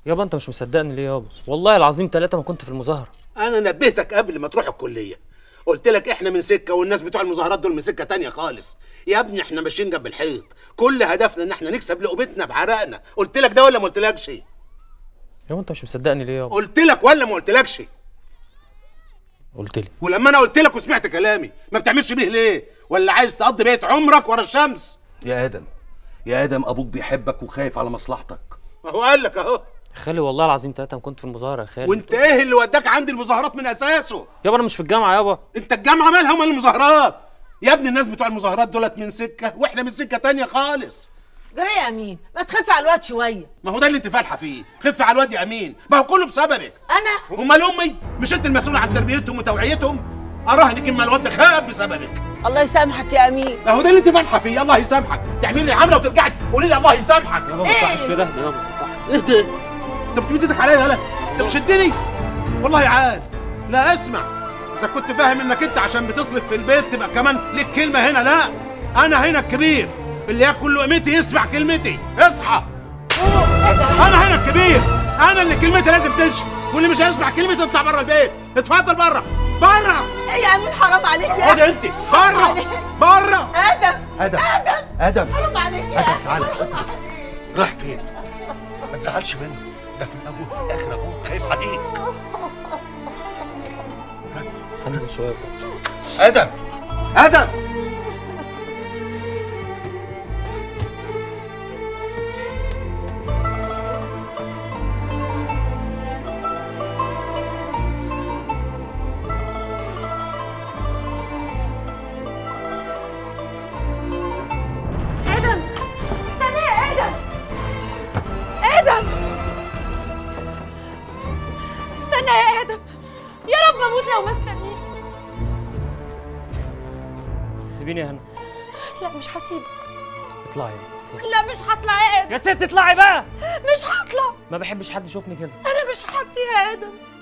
يابا انت مش مصدقني ليه يابا والله العظيم ثلاثة ما كنت في المظاهرة انا نبهتك قبل ما تروح الكليه قلت لك احنا من سكه والناس بتوع المظاهرات دول من سكه تانية خالص يا ابني احنا ماشيين جنب الحيط كل هدفنا ان احنا نكسب لقمتنا بعرقنا قلت لك ده ولا ما قلتلكش يابا انت مش مصدقني ليه يابا قلت لك ولا ما قلتلكش قلت لي ولما انا قلت لك وسمعت كلامي ما بتعملش بيه ليه ولا عايز تقضي بقيه عمرك ورا الشمس يا ادم يا ادم ابوك بيحبك وخايف على مصلحتك ما هو قال لك اهو خالي والله العظيم ثلاثة ما كنت في المظاهرة يا خالي وانت ايه اللي وداك عند المظاهرات من اساسه يابا انا مش في الجامعة يابا انت الجامعه مالها ومال المظاهرات يا ابني الناس بتوع المظاهرات دولت من سكه واحنا من سكه تانية خالص جري يا امين ما تخفي على الواد شويه ما هو ده اللي انت فالحه فيه خف على الواد يا امين ما هو كله بسببك انا امال امي مش انت المسؤول عن تربيتهم وتوعيتهم اراهنك اما الواد ده خاب بسببك الله يسامحك يا امين ما هو ده اللي انت فالحه فيه الله يسامحك تعملي لي عمله وترجعي تقولي لي الله يسامحك يابا ما تصحش كده اهدى يابا صح ايه ده انت بتمد ايدك عليا يالا انت بتشدني والله عال لا اسمع اذا كنت فاهم انك انت عشان بتصرف في البيت تبقى كمان ليك كلمه هنا لا انا هنا الكبير اللي ياكل لقمتي يسمع كلمتي اصحى فوق. انا هنا الكبير انا اللي كلمتي لازم تمشي واللي مش هيسمع كلمتي يطلع بره البيت اتفضل بره بره ايه يا امين حرام عليك يا خد انت حرام بره عليك. بره ادم ادم ادم ادم حرام عليك يا ادم تعالى رايح فين ما تزعلش منه ده في الاول وفي الاخر ابوك خايف عليك هنزل شوية بقى. ادم ادم ادم استنى يا ادم ادم استنى يا ادم يا رب اموت لو ما استنيت سيبيني يا هنا لا مش هسيبك اطلعي يابا. لا مش هطلع يا ادم يا ست اطلعي بقى مش هطلع ما بحبش حد يشوفني كده انا مش هطلع يا ادم